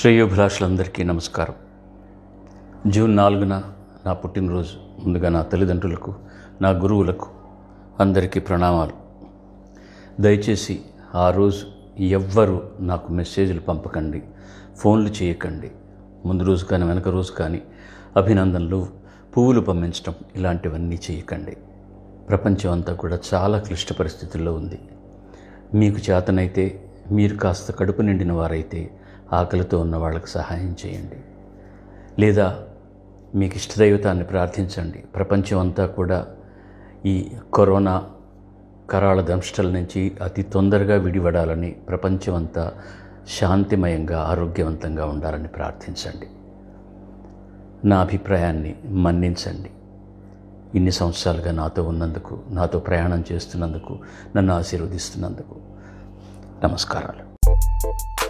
శ్రేయోభిలాషులందరికీ నమస్కారం జూన్ నాలుగున నా పుట్టినరోజు ముందుగా నా తల్లిదండ్రులకు నా గురువులకు అందరికీ ప్రణామాలు దయచేసి ఆ రోజు ఎవ్వరూ నాకు మెసేజ్లు పంపకండి ఫోన్లు చేయకండి ముందు రోజు కానీ వెనక రోజు కానీ అభినందనలు పువ్వులు పంపించడం ఇలాంటివన్నీ చేయకండి ప్రపంచం అంతా కూడా చాలా క్లిష్ట పరిస్థితుల్లో ఉంది మీకు చేతనైతే మీరు కాస్త కడుపు నిండిన వారైతే ఆకలితో ఉన్న వాళ్ళకి సహాయం చేయండి లేదా మీకు ఇష్టదైవతాన్ని ప్రార్థించండి ప్రపంచం అంతా కూడా ఈ కరోనా కరాళ దంష్టల నుంచి అతి తొందరగా విడిపడాలని ప్రపంచం అంతా శాంతిమయంగా ఆరోగ్యవంతంగా ఉండాలని ప్రార్థించండి నా అభిప్రాయాన్ని మన్నించండి ఇన్ని సంవత్సరాలుగా నాతో ఉన్నందుకు నాతో ప్రయాణం చేస్తున్నందుకు నన్ను ఆశీర్వదిస్తున్నందుకు నమస్కారాలు